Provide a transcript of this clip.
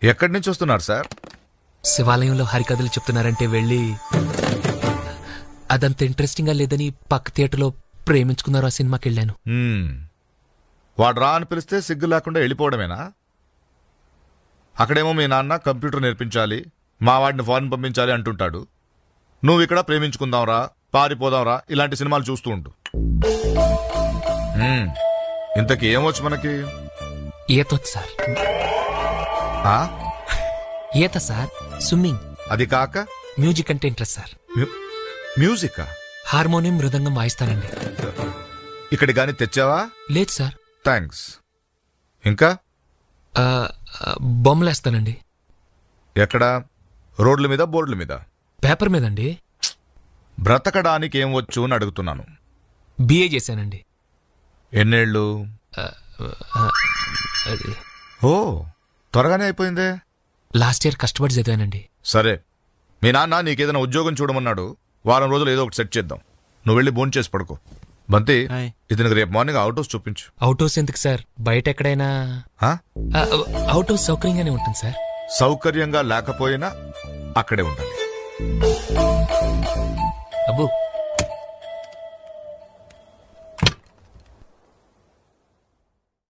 ఎక్కడి నుంచి వస్తున్నారు సార్ శివాలయంలో హరికథలు చెప్తున్నారంటే వెళ్ళి అదంత ఇంట్రెస్టింగ్ గా లేదని పక్క థియేటర్లో ప్రేమించుకున్నారు ఆ సినిమాకి వెళ్ళాను హ్మ్. వాడు రా అని పిలిస్తే సిగ్గు లేకుండా వెళ్ళిపోవడమేనా అక్కడేమో మీ నాన్న కంప్యూటర్ నేర్పించాలి మా వాడిని ఫారెన్ పంపించాలి అంటుంటాడు నువ్వు ఇక్కడ ప్రేమించుకుందాంరా పారిపోదాంరా ఇలాంటి సినిమాలు చూస్తూ ఉంటు హ్మ్. ఇంతకీ ఏమొచ్చు మనకి ఈతొచ్చు సార్ ఆ? ఈత సార్ స్విమ్మింగ్ అది కాక మ్యూజిక్ అంటే ఇంట్రెస్ట్ సార్ మ్యూ- మ్యూజికా హార్మోనియం మృదంగం వాయిస్తానండి ఇక్కడి గాని తెచ్చావా లేదు సార్ థ్యాంక్స్ ఇంకా ఆ, ఆ, బొమ్మలేస్తానండి ఎక్కడ రోడ్ల మీద బోర్డుల మీద పేపర్ మీదండి బ్రతకడానికి ఏం వచ్చు అని అడుగుతున్నాను బిఏ చేశానండి ఎన్నేళ్ళు ఆ, ఆ, అది ఓ త్వరగానే అయిపోయిందే లాస్ట్ ఇయర్ కష్టపడి చదివానండి సరే మీ నాన్న నీకేదైనా ఉద్యోగం చూడమన్నాడు వారం రోజులు ఏదో ఒకటి సెట్ చేద్దాం నువ్వు వెళ్ళి భోన్ చేసి పడుకో బంతి హాయ్. ఇతనికి రేపు మార్నింగ్ అవుట్ హౌస్ చూపించు అవుట్ హౌస్ ఎందుకు సార్ బయట ఎక్కడైనా ఆ? ఆ, అవుట్ హౌస్ సౌకర్యంగానే ఉంటుంది సార్ సౌకర్యంగా లేకపోయినా అక్కడే ఉండాలి అబ్బు